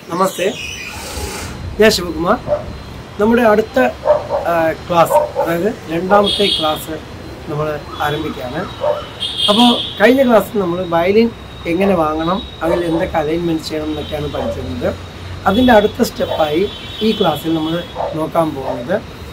നമസ്തേ ഞാൻ ശിവകുമാർ നമ്മുടെ അടുത്ത ആ, ക്ലാസ് അതായത് രണ്ടാമത്തെ ക്ലാസ് നമ്മൾ ആരംഭിക്കുകയാണ് അപ്പോൾ കഴിഞ്ഞ ക്ലാസ്സിൽ നമ്മൾ വയലിൻ എങ്ങനെ വാങ്ങണം അതിൽ എന്തൊക്കെ അലൈൻമെൻറ്റ് ചെയ്യണം എന്നൊക്കെയാണ് പഠിച്ചിരുന്നത് അതിൻ്റെ അടുത്ത സ്റ്റെപ്പായി ഈ ക്ലാസ്സിൽ നമ്മൾ നോക്കാൻ പോകുന്നത്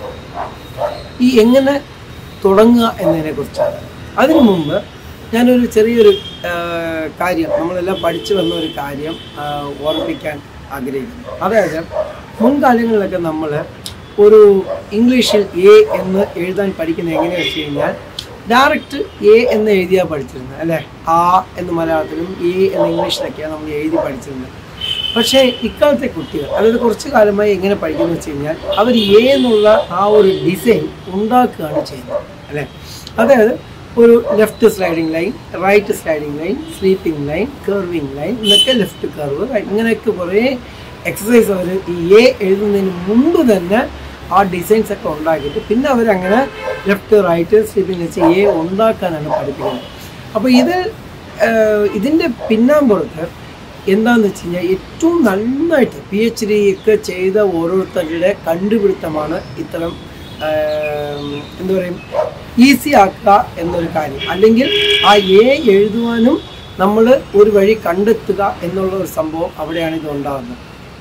ഈ എങ്ങനെ തുടങ്ങുക എന്നതിനെ കുറിച്ചാണ് അതിനു മുമ്പ് ഞാനൊരു ചെറിയൊരു ആ, കാര്യം നമ്മളെല്ലാം പഠിച്ചു വന്ന ഒരു കാര്യം ആ, ഓർമ്മിപ്പിക്കാൻ ആഗ്രഹിക്കുന്നു അതായത് മുൻകാലങ്ങളിലൊക്കെ നമ്മൾ ഒരു ഇംഗ്ലീഷിൽ എ എന്ന് എഴുതാൻ പഠിക്കുന്നത് എങ്ങനെയാണെന്ന് വെച്ച് കഴിഞ്ഞാൽ ഡയറക്റ്റ് എ എന്ന് എഴുതിയാണ് പഠിച്ചിരുന്നത് അല്ലേ ആ എന്ന് മലയാളത്തിലും എ എന്ന് ഇംഗ്ലീഷിലൊക്കെയാണ് നമ്മൾ എഴുതി പഠിച്ചിരുന്നത് പക്ഷേ ഇക്കാലത്തെ കുട്ടികൾ അതായത് കുറച്ച് കാലമായി എങ്ങനെ പഠിക്കുന്നു വെച്ച് കഴിഞ്ഞാൽ അവർ എ എന്നുള്ള ആ ഒരു ഡിസൈൻ ഉണ്ടാക്കുകയാണ് ചെയ്യുന്നത് അല്ലേ അതായത് ഒരു left sliding line right sliding line sleeping line curving line എന്നൊക്കെ ലെഫ്റ്റ് കർവ് ഇങ്ങനെയൊക്കെ കുറേ എക്സസൈസ് അവർ ഈ എ എഴുതുന്നതിന് മുമ്പ് തന്നെ ആ ഡിസൈൻസ് ഒക്കെ ഉണ്ടാക്കിയിട്ട് പിന്നെ അവരങ്ങനെ ലെഫ്റ്റ് റൈറ്റ് സ്ലീപ്പിംഗ് വെച്ച് എ ഉണ്ടാക്കാനാണ് പഠിപ്പിക്കുന്നത് അപ്പോൾ ഇത് ഏഹ്, ഇതിൻ്റെ പിന്നാമ്പുറത്ത് എന്താണെന്ന് വെച്ച് കഴിഞ്ഞാൽ ഏറ്റവും നന്നായിട്ട് പി എച്ച് ഡി ഒക്കെ ചെയ്ത ഓരോരുത്തരുടെ കണ്ടുപിടുത്തമാണ് ഇത്തരം ആം, എന്താ പറയും ഈസി ആക്കുക എന്നൊരു കാര്യം അല്ലെങ്കിൽ ആ എ എഴുതുവാനും നമ്മൾ ഒരു വഴി കണ്ടെത്തുക എന്നുള്ള ഒരു സംഭവം അവിടെയാണ് ഇത് ഉണ്ടാകുന്നത്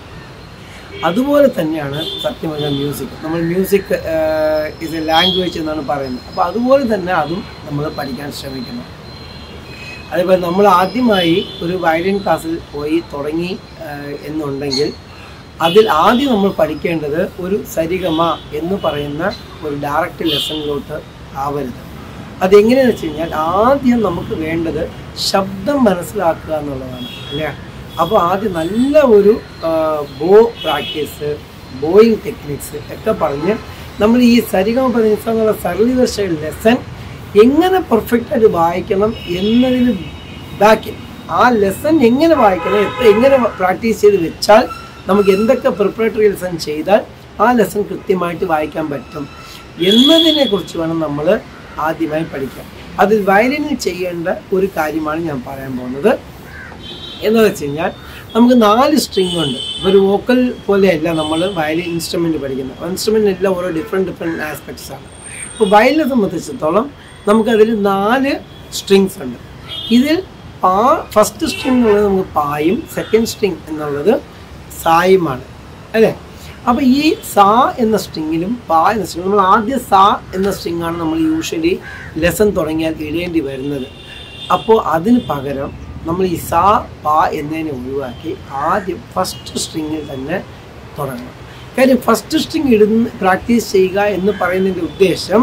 അതുപോലെ തന്നെയാണ് സത്യം പറഞ്ഞാൽ മ്യൂസിക് നമ്മൾ മ്യൂസിക് ഇത് ലാംഗ്വേജ് എന്നാണ് പറയുന്നത് അപ്പോൾ അതുപോലെ തന്നെ അതും നമ്മൾ പഠിക്കാൻ ശ്രമിക്കണം അതേപോലെ നമ്മൾ ആദ്യമായി ഒരു വയലിൻ ക്ലാസ്സിൽ പോയി തുടങ്ങി ആ, എന്നുണ്ടെങ്കിൽ അതിൽ ആദ്യം നമ്മൾ പഠിക്കേണ്ടത് ഒരു സരിഗമ എന്ന് പറയുന്ന ഒരു ഡയറക്റ്റ് ലെസണിലോട്ട് ആവരുത് അതെങ്ങനെയാണെന്ന് വെച്ച് കഴിഞ്ഞാൽ ആദ്യം നമുക്ക് വേണ്ടത് ശബ്ദം മനസ്സിലാക്കുക എന്നുള്ളതാണ് അല്ലേ അപ്പോൾ ആദ്യം നല്ല ഒരു ആ, ബോ പ്രാക്ടീസ് ബോയിങ് ടെക്നിക്സ് ഒക്കെ പറഞ്ഞ് നമ്മൾ ഈ സരിഗമ പതിനിസ എന്നുള്ള സർലിവർഷ ലെസൺ എങ്ങനെ പെർഫെക്റ്റ് ആയിട്ട് വായിക്കണം എന്നതിന് ബാക്കിൽ ആ ലെസൺ എങ്ങനെ വായിക്കണം എത്ര എങ്ങനെ പ്രാക്ടീസ് ചെയ്ത് വെച്ചാൽ നമുക്ക് എന്തൊക്കെ പ്രിപ്പറേറ്ററി ലെസൺ ചെയ്താൽ ആ ലെസൺ കൃത്യമായിട്ട് വായിക്കാൻ പറ്റും എന്നതിനെ കുറിച്ച് വേണം നമ്മൾ ആദ്യമായി പഠിക്കാൻ അതിൽ വയലിനിൽ ചെയ്യേണ്ട ഒരു കാര്യമാണ് ഞാൻ പറയാൻ പോകുന്നത് എന്ന് വെച്ച് കഴിഞ്ഞാൽ നമുക്ക് നാല് സ്ട്രിങ് ഉണ്ട് ഒരു വോക്കൽ പോലെയല്ല നമ്മൾ വയലിൻ ഇൻസ്ട്രുമെൻ്റ് പഠിക്കുന്നത് ഇൻസ്ട്രുമെൻ്റ് എല്ലാം ഓരോ ഡിഫറെൻറ്റ് ഡിഫറെൻറ്റ് ആസ്പെക്ട്സ് ആണ് ഇപ്പോൾ വയലിനെ സംബന്ധിച്ചിടത്തോളം നമുക്കതിൽ നാല് സ്ട്രിങ്സ് ഉണ്ട് ഇതിൽ പാ ഫസ്റ്റ് സ്ട്രിങ് എന്നുള്ളത് നമുക്ക് പായും സെക്കൻഡ് സ്ട്രിങ് എന്നുള്ളത് സായുമാണ് അല്ലേ അപ്പോൾ ഈ സാ എന്ന സ്ട്രിങ്ങിലും പാ എന്ന സ്ട്രിങ് നമ്മൾ ആദ്യം സാ എന്ന സ്ട്രിങ് ആണ് നമ്മൾ യൂഷ്വലി ലെസൺ തുടങ്ങിയാൽ ഇടേണ്ടി വരുന്നത് അപ്പോൾ അതിന് പകരം നമ്മൾ ഈ സാ പാ എന്നതിനെ ഒഴിവാക്കി ആദ്യം ഫസ്റ്റ് സ്ട്രിങ്ങിൽ തന്നെ തുടങ്ങണം കാര്യം ഫസ്റ്റ് സ്ട്രിങ് ഇടുന്ന പ്രാക്ടീസ് ചെയ്യുക എന്ന് പറയുന്നതിൻ്റെ ഉദ്ദേശം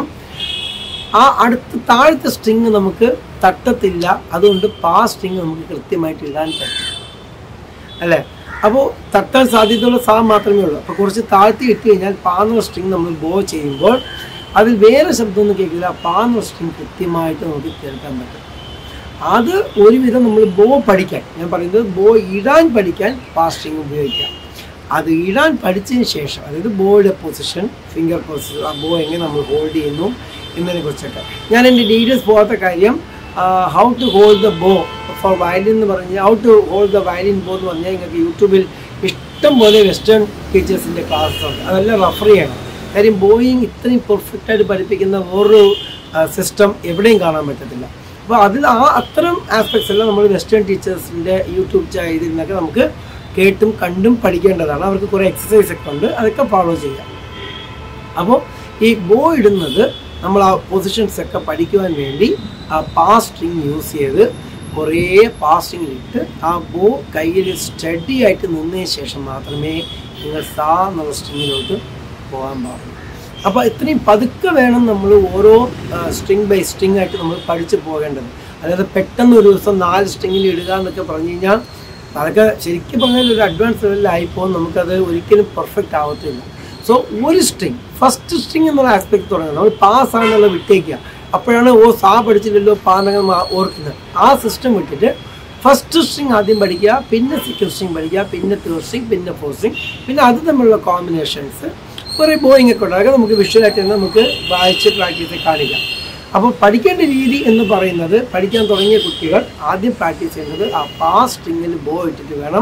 ആ അടുത്ത താഴത്തെ സ്ട്രിങ് നമുക്ക് തട്ടത്തില്ല അതുകൊണ്ട് പാ സ്ട്രിങ് നമുക്ക് കൃത്യമായിട്ട് ഇടാൻ പറ്റും അല്ലേ അപ്പോൾ തട്ടാൻ സാധ്യതയുള്ള സാ മാത്രമേ ഉള്ളൂ അപ്പോൾ കുറച്ച് താഴ്ത്തി ഇട്ട് കഴിഞ്ഞാൽ പാന്നുള്ള സ്ട്രിങ് നമ്മൾ ബോ ചെയ്യുമ്പോൾ അതിൽ വേറെ ശബ്ദമൊന്നും കേൾക്കില്ല പാന്നുള്ള സ്ട്രിങ് കൃത്യമായിട്ട് നമുക്ക് കേൾക്കാൻ പറ്റും അത് ഒരുവിധം നമ്മൾ ബോ പഠിക്കാൻ ഞാൻ പറയുന്നത് ബോ ഇടാൻ പഠിക്കാൻ പാ സ്ട്രിങ് ഉപയോഗിക്കാം അത് ഇടാൻ പഠിച്ചതിന് ശേഷം അതായത് ബോയുടെ പൊസിഷൻ ഫിംഗർ പൊസിഷൻ ആ ബോ എങ്ങനെ നമ്മൾ ഹോൾഡ് ചെയ്യുന്നു എന്നതിനെ കുറിച്ചൊക്കെ ഞാൻ എൻ്റെ ഡീറ്റെയിൽസ് പോകാത്ത കാര്യം how to hold the bow for violin എന്ന് പറഞ്ഞ് how to hold the violin bow എന്ന് പറഞ്ഞാൽ നിങ്ങൾക്ക് യൂട്യൂബിൽ ഇഷ്ടം പോലെ വെസ്റ്റേൺ ടീച്ചേഴ്സിൻ്റെ ക്ലാസ് ഉണ്ട് അതെല്ലാം റെഫർ ചെയ്യണം കാര്യം ബോയിങ് ഇത്രയും പെർഫെക്റ്റ് ആയിട്ട് പഠിപ്പിക്കുന്ന വേറൊരു സിസ്റ്റം എവിടെയും കാണാൻ പറ്റത്തില്ല അപ്പോൾ അതിൽ ആ അത്തരം ആസ്പെക്ട്സ് എല്ലാം നമ്മൾ വെസ്റ്റേൺ ടീച്ചേഴ്സിൻ്റെ യൂട്യൂബ് ഇതിൽ നിന്നൊക്കെ നമുക്ക് കേട്ടും കണ്ടും പഠിക്കേണ്ടതാണ് അവർക്ക് കുറേ എക്സസൈസ് ഒക്കെ ഉണ്ട് അതൊക്കെ ഫോളോ ചെയ്യാം അപ്പോൾ ഈ ബോ ഇടുന്നത് നമ്മൾ ആ പൊസിഷൻസ് ഒക്കെ പഠിക്കുവാൻ വേണ്ടി ആ പാ സ്ട്രിങ് യൂസ് ചെയ്ത് കുറേ പാ സ്ട്രിങ്ങിൽ ഇട്ട് ആ ബോ കയ്യിൽ സ്റ്റഡി ആയിട്ട് നിന്നതിന് ശേഷം മാത്രമേ നിങ്ങൾ സാ എന്നുള്ള സ്ട്രിങ്ങിലോട്ട് പോകാൻ പാടുള്ളൂ അപ്പോൾ ഇത്രയും പതുക്കെ വേണം നമ്മൾ ഓരോ സ്ട്രിങ് ബൈ സ്ട്രിങ് ആയിട്ട് നമ്മൾ പഠിച്ചു പോകേണ്ടത് അതായത് പെട്ടെന്ന് ഒരു ദിവസം നാല് സ്ട്രിങ്ങിൽ ഇടുക എന്നൊക്കെ പറഞ്ഞു കഴിഞ്ഞാൽ അതൊക്കെ ശരിക്കും പറഞ്ഞാൽ ഒരു അഡ്വാൻസ് ലെവലിലായിപ്പോൾ നമുക്കത് ഒരിക്കലും പെർഫെക്റ്റ് ആവത്തില്ല സോ ഒരു സ്ട്രിങ് ഫസ്റ്റ് സ്ട്രിങ് എന്നുള്ള ആസ്പെക്ട് തുടങ്ങുന്നത് നമ്മൾ പാസ് ആണെന്നുള്ള വിട്ടേക്കുക അപ്പോഴാണ് ഓ സാ പഠിച്ചില്ലല്ലോ പാ എന്നൊക്കെ മാ- ഓർക്കുന്നത് ആ സിസ്റ്റം വിട്ടിട്ട് ഫസ്റ്റ് സ്ട്രിങ് ആദ്യം പഠിക്കുക പിന്നെ സെക്കൻഡ് സ്ട്രിങ് പഠിക്കുക പിന്നെ തേർഡ് സ്ട്രിങ് പിന്നെ ഫോർത്ത് സ്ട്രിങ് പിന്നെ അത് തമ്മിലുള്ള കോമ്പിനേഷൻസ് കുറേ ബോയിങ് ഒക്കെ ഉണ്ട് അതൊക്കെ നമുക്ക് വിഷ്വലായിട്ട് തന്നെ നമുക്ക് വായിച്ച് പ്രാക്ടീസ് കാണിക്കാം അപ്പോൾ പഠിക്കേണ്ട രീതി എന്ന് പറയുന്നത് പഠിക്കാൻ തുടങ്ങിയ കുട്ടികൾ ആദ്യം പ്രാക്ടീസ് ചെയ്യുന്നത് ആ പാ സ്ട്രിങ്ങിൽ ബോ ഇട്ടിട്ട് വേണം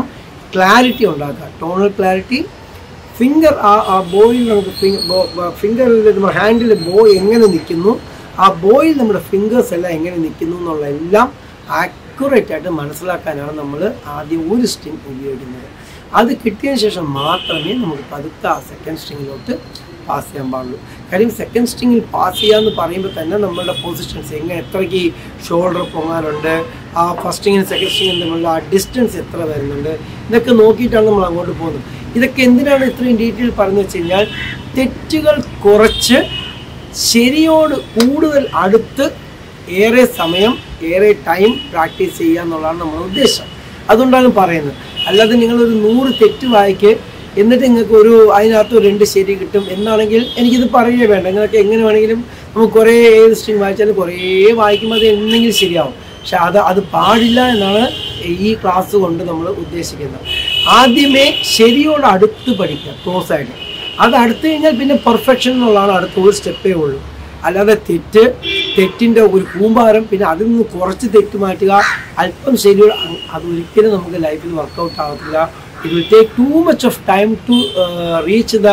ക്ലാരിറ്റി ഉണ്ടാക്കുക ടോണൽ ക്ലാരിറ്റി ഫിംഗർ ആ ആ ബോയിൽ നമുക്ക് ഫിംഗറിൽ നമ്മുടെ ഹാൻഡിൽ ബോ എങ്ങനെ നിൽക്കുന്നു ആ ബോയിൽ നമ്മുടെ ഫിംഗേഴ്സ് എല്ലാം എങ്ങനെ നിൽക്കുന്നു എന്നുള്ള എല്ലാം ആക്യുറേറ്റ് ആയിട്ട് മനസ്സിലാക്കാനാണ് നമ്മൾ ആദ്യം ഒരു സ്ട്രിങ് ഉപയോഗിക്കുന്നത് അത് കിട്ടിയതിന് ശേഷം മാത്രമേ നമുക്ക് പതുക്കെ ആ സെക്കൻഡ് സ്ട്രിങ്ങിലോട്ട് പാസ് ചെയ്യാൻ പാടുള്ളൂ കാര്യം സെക്കൻഡ് സ്ട്രിങ്ങിൽ പാസ് ചെയ്യാന്ന് പറയുമ്പോൾ തന്നെ നമ്മളുടെ പൊസിഷൻസ് എങ്ങനെ എത്രയ്ക്ക് ഷോൾഡർ പൊങ്ങാനുണ്ട് ആ ഫസ്റ്റ് സ്ട്രിങ്ങിനും സെക്കൻഡ് സ്ട്രിങ്ങിനും തമ്മിലുള്ള ആ ഡിസ്റ്റൻസ് എത്ര വരുന്നുണ്ട് ഇതൊക്കെ നോക്കിയിട്ടാണ് നമ്മൾ അങ്ങോട്ട് പോകുന്നത് ഇതൊക്കെ എന്തിനാണ് ഇത്രയും ഡീറ്റെയിൽ പറഞ്ഞു വെച്ച് കഴിഞ്ഞാൽ തെറ്റുകൾ കുറച്ച് ശരിയോട് കൂടുതൽ അടുത്ത് ഏറെ സമയം ഏറെ ടൈം പ്രാക്ടീസ് ചെയ്യുക എന്നുള്ളതാണ് നമ്മുടെ ഉദ്ദേശം അതുകൊണ്ടാണ് പറയുന്നത് അല്ലാതെ നിങ്ങളൊരു നൂറ് തെറ്റ് വായിക്ക് എന്നിട്ട് നിങ്ങൾക്ക് ഒരു അതിനകത്ത് ഒരു രണ്ട് ശരി കിട്ടും എന്നാണെങ്കിൽ എനിക്കിത് പറയുകയേ വേണ്ട നിങ്ങൾക്ക് എങ്ങനെ വേണമെങ്കിലും നമുക്ക് കുറേ ഏത് സ്ട്രിങ് വായിച്ചാലും കുറേ വായിക്കുമ്പോൾ അത് എന്തെങ്കിലും ശരിയാവും പക്ഷെ അത് അത് പാടില്ല എന്നാണ് ഈ ക്ലാസ് കൊണ്ട് നമ്മൾ ഉദ്ദേശിക്കുന്നത് ആദ്യമേ ശരിയോട് അടുത്ത് പഠിക്കുക ക്ലോസ് ആയിട്ട് അത് അടുത്ത് കഴിഞ്ഞാൽ പിന്നെ പെർഫെക്ഷൻ എന്നുള്ളതാണ് അടുത്ത ഒരു സ്റ്റെപ്പേ ഉള്ളൂ അല്ലാതെ തെറ്റ് തെറ്റിൻ്റെ ഒരു കൂമ്പാരം പിന്നെ അതിൽ നിന്ന് കുറച്ച് തെറ്റ് മാറ്റുക അല്പം ശരിയോട് അ- അത് ഒരിക്കലും നമുക്ക് ലൈഫിൽ വർക്കൗട്ട് ആകത്തില്ല it will take too much of time to reach the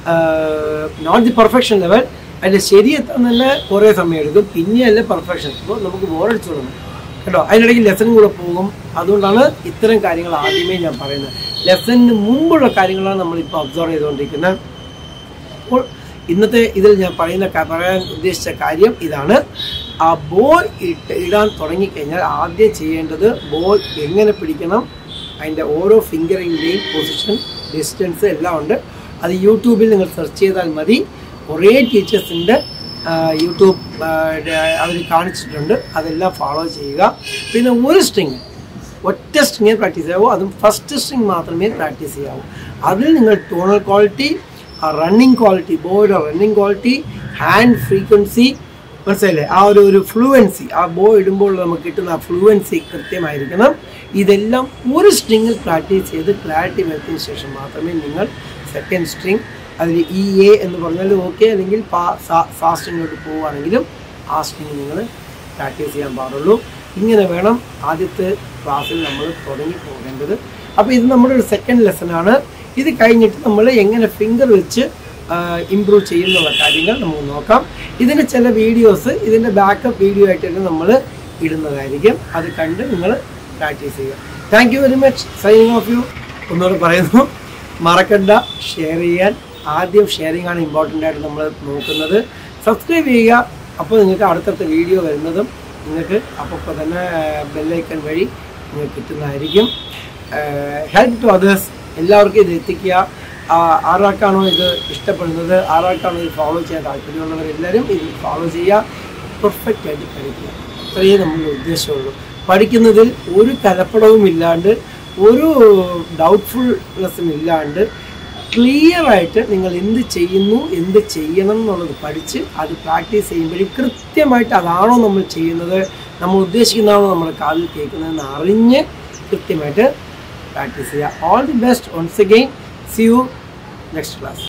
note the perfection level അതിൻ്റെ ശരിയെത്താൻ തന്നെ കുറേ സമയം എടുക്കും പിന്നെയല്ല പെർഫെക്ഷൻ ഇപ്പോൾ നമുക്ക് ബോറടിച്ചു തുടങ്ങും കേട്ടോ അതിനിടയ്ക്ക് ലെസനും കൂടെ പോകും അതുകൊണ്ടാണ് ഇത്തരം കാര്യങ്ങൾ ആദ്യമേ ഞാൻ പറയുന്നത് ലെസണിന് മുമ്പുള്ള കാര്യങ്ങളാണ് നമ്മളിപ്പോൾ ഒബ്സർവ് ചെയ്തുകൊണ്ടിരിക്കുന്നത് അപ്പോൾ ഇന്നത്തെ ഇതിൽ ഞാൻ പറയുന്ന ക- പറയാൻ ഉദ്ദേശിച്ച കാര്യം ഇതാണ് ആ ബോൾ ഇട്ട് ഇടാൻ തുടങ്ങിക്കഴിഞ്ഞാൽ ആദ്യം ചെയ്യേണ്ടത് ബോൾ എങ്ങനെ പിടിക്കണം അതിൻ്റെ ഓരോ ഫിംഗറിൻ്റെയും പൊസിഷൻ ഡിസ്റ്റൻസ് എല്ലാം ഉണ്ട് അത് യൂട്യൂബിൽ നിങ്ങൾ സെർച്ച് ചെയ്താൽ മതി കുറേ ടീച്ചേഴ്സിൻ്റെ യൂട്യൂബ് അവർ കാണിച്ചിട്ടുണ്ട് അതെല്ലാം ഫോളോ ചെയ്യുക പിന്നെ ഒരു സ്ട്രിങ് ഒറ്റ സ്ട്രിങ്ങേ പ്രാക്ടീസ് ചെയ്യാവൂ അതും ഫസ്റ്റ് സ്ട്രിങ് മാത്രമേ പ്രാക്ടീസ് ചെയ്യാവൂ അതിൽ നിങ്ങൾ ടോണൽ ക്വാളിറ്റി ആ റണ്ണിങ് ക്വാളിറ്റി ബോയുടെ റണ്ണിങ് ക്വാളിറ്റി ഹാൻഡ് ഫ്രീക്വൻസി മനസ്സിലായില്ലേ ആ ഒരു ഒരു ഫ്ലുവൻസി ആ ബോ ഇടുമ്പോൾ നമുക്ക് കിട്ടുന്ന ആ ഫ്ലുവൻസി കൃത്യമായിരിക്കണം ഇതെല്ലാം ഒരു സ്ട്രിങ്ങിൽ പ്രാക്ടീസ് ചെയ്ത് ക്ലാരിറ്റി വരുത്തിയതിന് ശേഷം മാത്രമേ നിങ്ങൾ സെക്കൻഡ് സ്ട്രിങ് അതിൽ ഇ എ എന്ന് പറഞ്ഞാൽ ഓക്കെ അല്ലെങ്കിൽ പാ സാ സ്ട്രിങ്ങിലോട്ട് പോവുകയാണെങ്കിലും ആ സ്ട്രിങ് നിങ്ങൾ പ്രാക്ടീസ് ചെയ്യാൻ പാടുള്ളൂ ഇങ്ങനെ വേണം ആദ്യത്തെ ക്ലാസ്സിൽ നമ്മൾ തുടങ്ങി പോകേണ്ടത് അപ്പോൾ ഇത് നമ്മുടെ ഒരു സെക്കൻഡ് ലെസനാണ് ഇത് കഴിഞ്ഞിട്ട് നമ്മൾ എങ്ങനെ ഫിംഗർ വെച്ച് ഇമ്പ്രൂവ് ചെയ്യുന്നുള്ള കാര്യങ്ങൾ നമുക്ക് നോക്കാം ഇതിൻ്റെ ചില വീഡിയോസ് ഇതിൻ്റെ ബാക്കപ്പ് വീഡിയോ ആയിട്ടൊക്കെ നമ്മൾ ഇടുന്നതായിരിക്കും അത് കണ്ട് നിങ്ങൾ പ്രാക്ടീസ് ചെയ്യുക thank you very much signing off you ഒന്നുകൂടെ പറയുന്നു മറക്കണ്ട ഷെയർ ചെയ്യാൻ ആദ്യം ഷെയറിംഗ് ആണ് ഇമ്പോർട്ടൻ്റ് ആയിട്ട് നമ്മൾ നോക്കുന്നത് സബ്സ്ക്രൈബ് ചെയ്യുക അപ്പോൾ നിങ്ങൾക്ക് അടുത്തടുത്ത വീഡിയോ വരുന്നതും നിങ്ങൾക്ക് അപ്പോൾ തന്നെ ബെല്ലൈക്കൺ വഴി നിങ്ങൾക്ക് കിട്ടുന്നതായിരിക്കും ഹെൽപ്പ് ടു അതേഴ്സ് എല്ലാവർക്കും ഇത് എത്തിക്കുക ആ, ആരാൾക്കാണോ ഇത് ഇഷ്ടപ്പെടുന്നത് ആരാൾക്കാണോ ഇത് ഫോളോ ചെയ്യാൻ താല്പര്യമുള്ളവരെല്ലാവരും ഇത് ഫോളോ ചെയ്യുക പെർഫെക്റ്റ് ആയിട്ട് പഠിക്കുക അത്രയേ നമ്മളുടെ ഉദ്ദേശമുള്ളൂ പഠിക്കുന്നതിൽ ഒരു കലപ്പടവും ഇല്ലാണ്ട് ഒരു ഡൗട്ട്ഫുൾനെസ്സും ഇല്ലാണ്ട് ക്ലിയർ ആയിട്ട് നിങ്ങൾ എന്ത് ചെയ്യുന്നു എന്ത് ചെയ്യണം എന്നുള്ളത് പഠിച്ച് അത് പ്രാക്ടീസ് ചെയ്യുമ്പോഴും കൃത്യമായിട്ട് അതാണോ നമ്മൾ ചെയ്യുന്നത് നമ്മൾ ഉദ്ദേശിക്കുന്നതാണോ നമ്മൾ കാതിൽ കേൾക്കുന്നതെന്ന് അറിഞ്ഞ് കൃത്യമായിട്ട് പ്രാക്ടീസ് ചെയ്യുക all the best once again see you next class